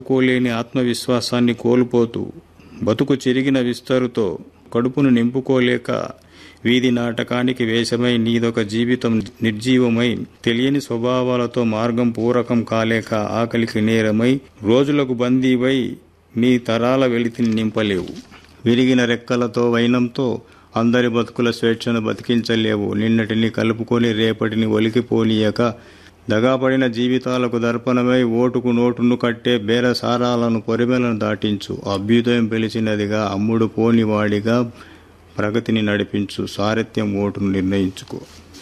కోలేని ఆత్మవిశ్వాసాన్ని కోల్పోతూ బతుకు చెరిగిన విస్తరుతో కడుపును నింపుకోలేక వీధి నాటకానికి వేషమై నీదొక జీవితం నిర్జీవమై తెలియని స్వభావాలతో మార్గం పూరకం కాలేక ఆకలికి నేరమై రోజులకు బందీవై నీ తరాల వెలితిని నింపలేవు విరిగిన రెక్కలతో వైనంతో అందరి బతుకుల స్వేచ్ఛను బతికించలేవు నిన్నటిని కలుపుకొని రేపటిని ఒలికిపోనీయక దగాపడిన జీవితాలకు దర్పణమై ఓటుకు నోటును కట్టే బేరసారాలను పొరిమెలను దాటించు అభ్యుదయం పిలిచినదిగా అమ్ముడు పోనివాడిగా ప్రగతిని నడిపించు సారథ్యం ఓటును నిర్ణయించుకో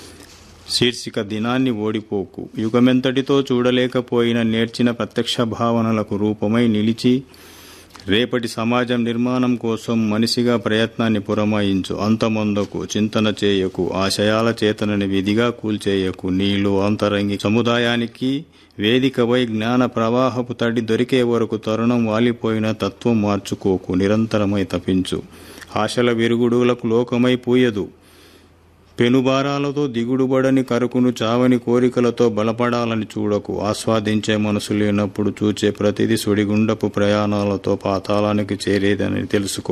శీర్షిక దినాన్ని ఓడిపోకు యుగమెంతటితో చూడలేకపోయిన నేర్చిన ప్రత్యక్ష భావనలకు రూపమై నిలిచి రేపటి సమాజం నిర్మాణం కోసం మనిషిగా ప్రయత్నాన్ని పురమాయించు అంతమందకు చింతన చేయకు ఆశయాల చేతనని విధిగా కూల్చేయకు నీలో అంతరంగి సముదాయానికి వేదికపై జ్ఞాన ప్రవాహపు తడి దొరికే వరకు తరుణం వాలిపోయిన తత్వం మార్చుకోకు నిరంతరమై తపించు ఆశల విరుగుడులకు లోకమై పూయదు పెనుబారాలతో దిగుడుబడని కరుకును చావని కోరికలతో బలపడాలని చూడకు ఆస్వాదించే మనసు లేనప్పుడు చూచే ప్రతిదీ సుడిగుండపు ప్రయాణాలతో పాతాళానికి చేరేదని తెలుసుకో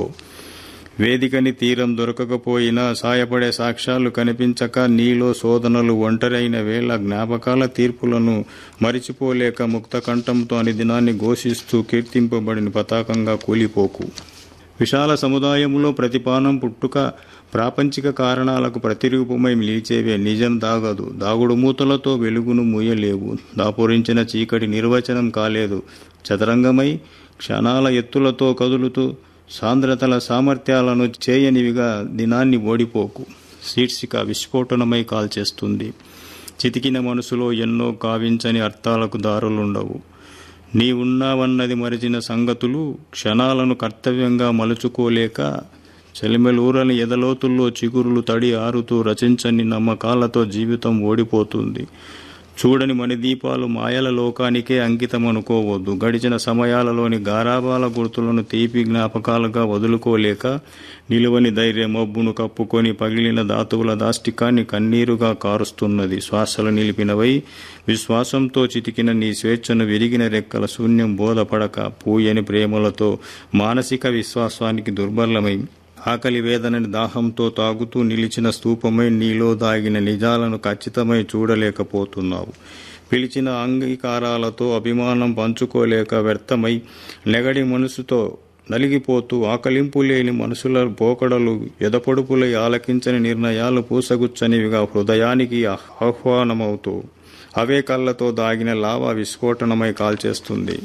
వేదికని తీరం దొరకకపోయినా సాయపడే సాక్ష్యాలు కనిపించక నీలో శోధనలు ఒంటరైన వేళ జ్ఞాపకాల తీర్పులను మరిచిపోలేక ముక్త కంఠంతో అని దినాన్ని ఘోషిస్తూ కీర్తింపబడిన పతాకంగా కూలిపోకు విశాల సముదాయంలో ప్రతిపానం పుట్టుక ప్రాపంచిక కారణాలకు ప్రతిరూపమై నిలిచేవే నిజం దాగదు దాగుడు మూతలతో వెలుగును మూయలేవు దాపురించిన చీకటి నిర్వచనం కాలేదు చదరంగమై క్షణాల ఎత్తులతో కదులుతూ సాంద్రతల సామర్థ్యాలను చేయనివిగా దినాన్ని ఓడిపోకు శీర్షిక విస్ఫోటనమై కాల్చేస్తుంది చితికిన మనసులో ఎన్నో కావించని అర్థాలకు దారులుండవు నీవున్నావన్నది మరిచిన సంగతులు క్షణాలను కర్తవ్యంగా మలుచుకోలేక చెలిమెలూరని ఎదలోతుల్లో చిగురులు తడి ఆరుతూ రచించని నమ్మకాలతో జీవితం ఓడిపోతుంది చూడని మణిదీపాలు మాయల లోకానికే అంకితం అనుకోవద్దు గడిచిన సమయాలలోని గారాబాల గుర్తులను తీపి జ్ఞాపకాలుగా వదులుకోలేక నిలువని ధైర్య మబ్బును కప్పుకొని పగిలిన ధాతువుల దాష్టికాన్ని కన్నీరుగా కారుస్తున్నది శ్వాసలు నిలిపినవై విశ్వాసంతో చితికిన నీ స్వేచ్ఛను విరిగిన రెక్కల శూన్యం బోధపడక పూయని ప్రేమలతో మానసిక విశ్వాసానికి దుర్బలమై ఆకలి వేదనని దాహంతో తాగుతూ నిలిచిన స్తూపమై నీలో దాగిన నిజాలను ఖచ్చితమై చూడలేకపోతున్నావు పిలిచిన అంగీకారాలతో అభిమానం పంచుకోలేక వ్యర్థమై నెగడి మనసుతో నలిగిపోతూ ఆకలింపు లేని మనసుల పోకడలు ఎదపొడుపులై ఆలకించని నిర్ణయాలు పూసగుచ్చనివిగా హృదయానికి ఆహ్వానమవుతూ అవే కళ్ళతో దాగిన లావా విస్ఫోటనమై కాల్చేస్తుంది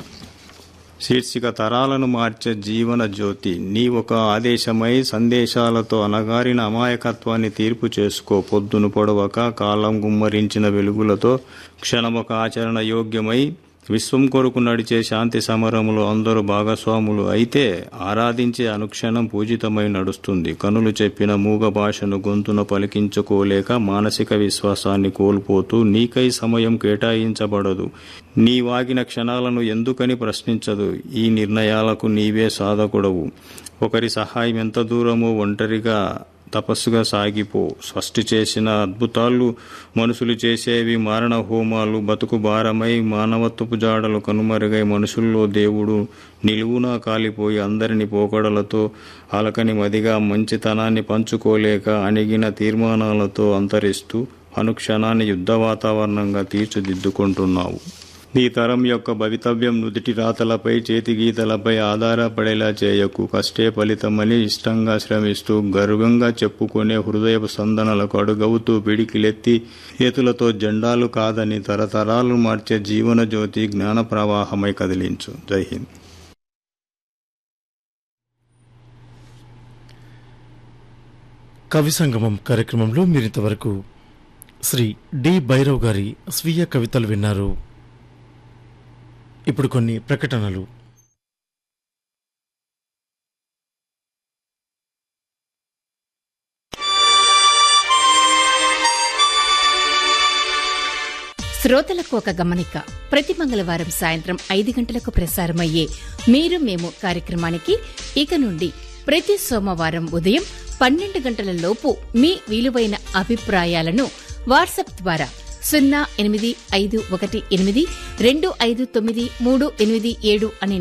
శీర్షిక తరాలను మార్చే జీవన జ్యోతి నీ ఒక ఆదేశమై సందేశాలతో అనగారిన అమాయకత్వాన్ని తీర్పు చేసుకో పొద్దును పొడవక కాలం గుమ్మరించిన వెలుగులతో క్షణమొక ఆచరణ యోగ్యమై విశ్వం కొరకు నడిచే శాంతి సమరములు అందరూ భాగస్వాములు అయితే ఆరాధించే అనుక్షణం పూజితమై నడుస్తుంది కనులు చెప్పిన మూగ భాషను గొంతున పలికించుకోలేక మానసిక విశ్వాసాన్ని కోల్పోతూ నీకై సమయం కేటాయించబడదు నీ వాగిన క్షణాలను ఎందుకని ప్రశ్నించదు ఈ నిర్ణయాలకు నీవే సాధకుడవు ఒకరి సహాయం ఎంత దూరమో ఒంటరిగా తపస్సుగా సాగిపో సృష్టి చేసిన అద్భుతాలు మనుషులు చేసేవి మారణ హోమాలు బతుకు భారమై మానవత్వపు జాడలు కనుమరుగై మనుషుల్లో దేవుడు నిలువునా కాలిపోయి అందరిని పోకడలతో అలకని మదిగా మంచితనాన్ని పంచుకోలేక అణిగిన తీర్మానాలతో అంతరిస్తూ అనుక్షణాన్ని యుద్ధ వాతావరణంగా తీర్చిదిద్దుకుంటున్నావు నీ తరం యొక్క భవితవ్యం నుదిటి రాతలపై చేతి గీతలపై ఆధారపడేలా చేయకు కష్టే ఫలితమని ఇష్టంగా శ్రమిస్తూ గర్వంగా చెప్పుకునే హృదయపు సందనలకు అడుగవుతూ పిడికిలెత్తి చేతులతో జెండాలు కాదని తరతరాలు మార్చే జీవన జ్యోతి జ్ఞాన ప్రవాహమై కదిలించు జై హింద్ కవి సంగమం కార్యక్రమంలో మీరింతవరకు శ్రీ డి భైరవ్ గారి స్వీయ కవితలు విన్నారు ఇప్పుడు కొన్ని ప్రకటనలు శ్రోతలకు ఒక గమనిక ప్రతి మంగళవారం సాయంత్రం ఐదు గంటలకు ప్రసారమయ్యే మీరు మేము కార్యక్రమానికి ఇక నుండి ప్రతి సోమవారం ఉదయం పన్నెండు గంటల లోపు మీ విలువైన అభిప్రాయాలను వాట్సాప్ ద్వారా సున్నా ఎనిమిది ఐదు ఒకటి ఎనిమిది రెండు ఐదు తొమ్మిది మూడు ఎనిమిది ఏడు అనే